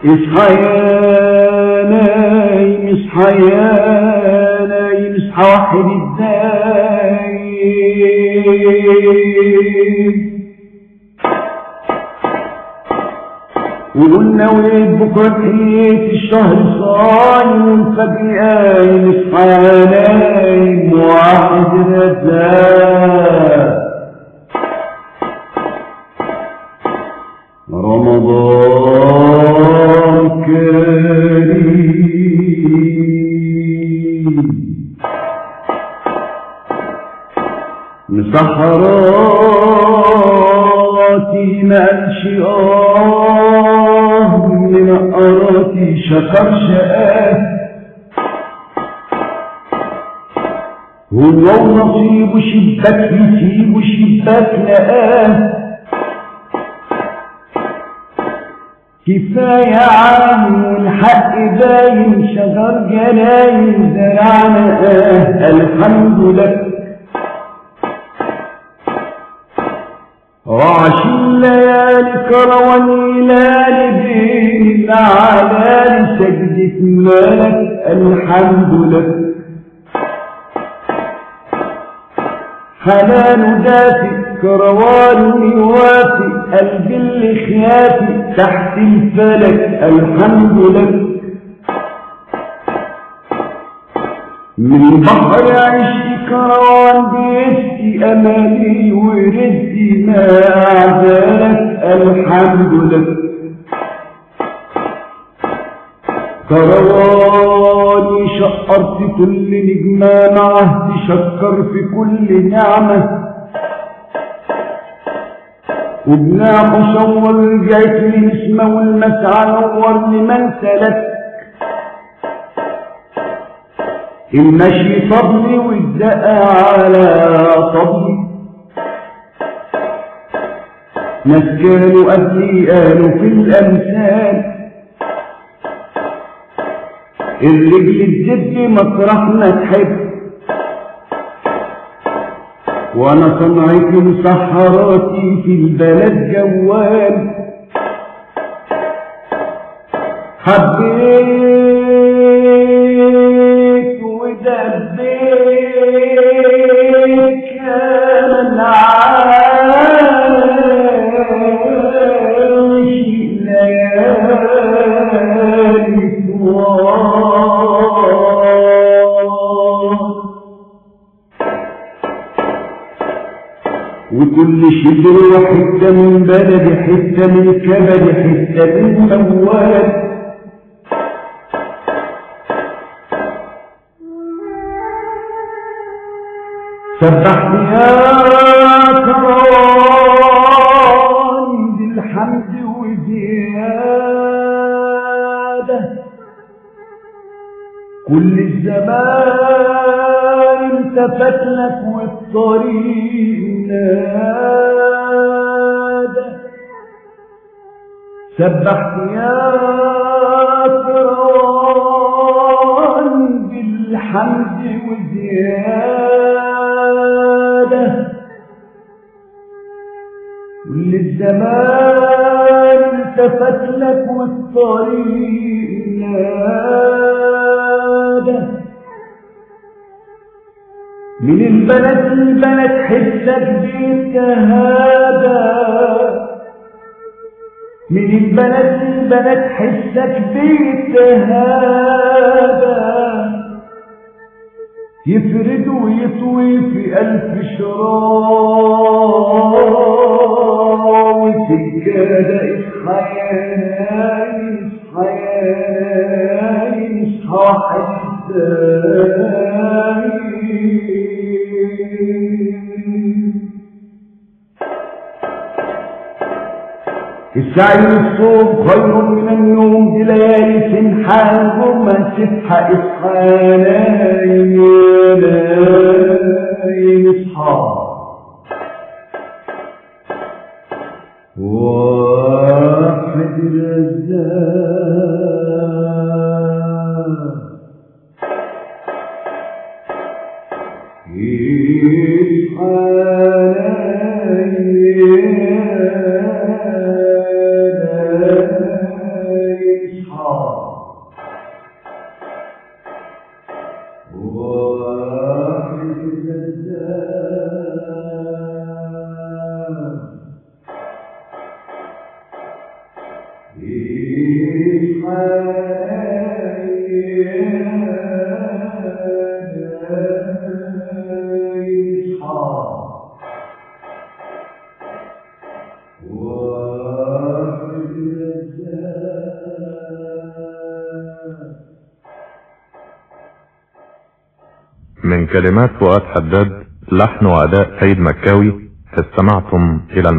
اصحى يا نايم اصحى يا نايم اصحى واحد الدايم وقلنا وليد بكرة تحية الشهر صايم والفجر قايم اصحى يا نايم واحد الدايم رمضان كريم مسحراتي ماشي آه من أراتي شكر شقاه هو ونصيب شباك يسيب شباك لقاه كفاية عام الحق باين شجر جلايم زرعنا آه الحمد لك وعش الليالي كرواني لالي بين العلالي سجدة مالك الحمد لك حنان دافئ كروان وافي قلبي اللي خيافي تحت الفلك الحمد لك من بحر عشق كروان بيسقي امالي ورزقي ما اعزالك الحمد لك كرواني شقرت كل نجمة معه تشكر في كل نعمة وبناح شور رجعت لنسمة والمسعى نور لمن سلك المشي طبلي والدقى على طبلي ناس كانوا قبلي قالوا في الأمثال الرجل الجد مطرح ما تحب وانا صنعت مسحراتي في البلد جوال حبيت ودبيت كان عايش ليالي طوال وكل شبر وحتة من بلد حتة من كبد حتة من موال سبحت يا كرام بالحمد وزيادة كل الزمان التفت لك والطريق نادى سبحت يا كرام بالحمد وزيادة كل الزمان التفت لك والطريق نادى من البلد البلد حسك بيتهادى من البلد البلد حسك بيتهادى يفرد ويطوي في ألف شراء وسجادة اصحى يا نايم اصحى يا نايم اصحى حسين السعي للصوم خير من النوم دي ليالي سنحان وما تصحى اصحى يا نايم يا نايم اصحى واحد رزاق واحد الزاد من كلمات فؤاد حداد لحن وأداء سيد مكاوي استمعتم إلى